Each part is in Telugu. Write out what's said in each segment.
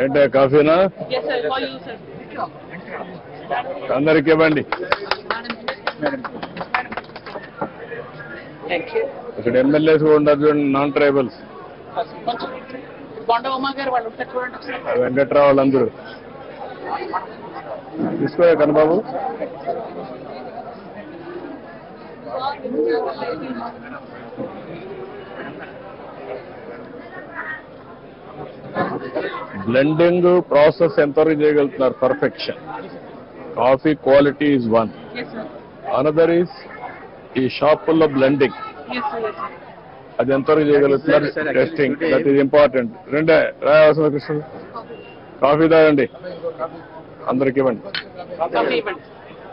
ఏంటే కాఫీనా Yes, sir. For you, sir. అందరికి ఇవ్వండి Thank you. ఇక్కడ ఎమ్మెల్యేస్ కూడా ఉన్నారు చూడండి నాన్ ట్రైబల్స్ కొంచెం బొండ ఉమా గారు వాళ్ళు ఉంటారు చూడండి ఒకసారి వెంకట్రావు వాళ్ళందరూ తీసుకోయా కనబాబు బ్లెండింగ్ ప్రాసెస్ ఎంతవరకు చేయగలుగుతున్నారు perfection coffee quality is one Yes, sir. Another is ఈ షాపుల్లో blending Yes, sir. Yes, sir. అది ఎంతవరకు చేయగలుగుతున్నారు Sir, actually testing today- that is important రెండే రాయవలసిన కృష్ణ కాఫీ తాగండి అందరికి ఇవ్వండి కాఫీ ఇవ్వండి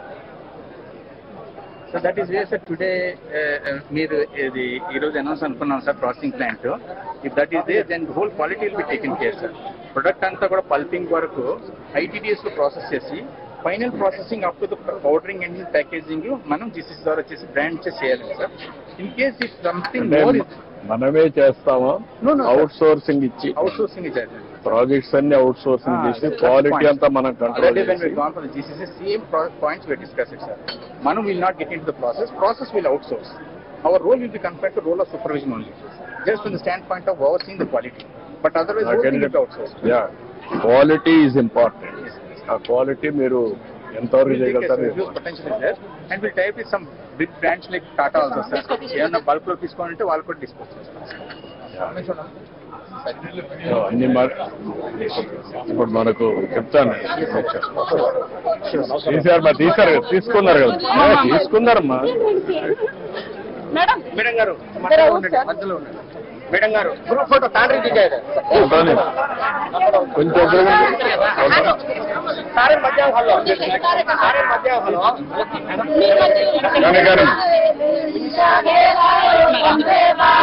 so that is way sir today మీరు ఇది ఈ రోజు అనౌన్స్ అనుకున్నాం sir processing plant if that is they then whole quality will be taken care sir product అంతా కూడా పల్పింగ్ వరకు ఐటీడీఎస్ లో ప్రాసెస్ చేసి final processing up to the powdering and packaging మనం జీసీసీ ద్వారా వచ్చేసి బ్రాండ్ చేసి చేయాలి sir in case if something అంటే మోర్ మనమే చేస్తామా No, no, sir. Outsourcing ఇచ్చి అవుట్ సోర్సింగ్ ఇచ్చారు ప్రాజెక్ట్స్ అన్ని అవుట్ సోర్సింగ్ చేసి క్వాలిటీ అంతా మనం కంట్రోల్ Already when we చేసి gone for the GCC, same pro- points we discussed it, sir. Manu will not get into the process. Process will outsource. Our role will be confined to role of supervision only, just from the standpoint of overseeing the quality. But otherwise, whole thing will be outsourced. యా క్వాలిటీ ఈజ్ ఇంపార్టెంట్ ఆ క్వాలిటీ మీరు ఎంతవరకు We'll take a చేయగలుగుతారు huge potential is there, and we'll tie up with some big brands like Tata also, sir. ఏమన్నా బల్క్ లో తీసుకోవాలంటే వాళ్ళు కూడా డిస్పోజ్ చేస్తారు అన్ని మరి ఇప్పుడు మనకు చెప్తాను తీసారు మరి తీసారు కదా తీసుకున్నారు కదా ఏ, తీసుకున్నారమ్మా మేడం మేడం గారు మధ్యలో ఉండండి మధ్యలో ఉండండి మేడం గారు గ్రూప్ ఫోటో తాండ్రి దిగారు ఉంటాను. కొంచెం తిరగండి. సారే మధ్యాహ్నం హలో సారే మధ్యాహ్నం హలో కానీ కానీ వందే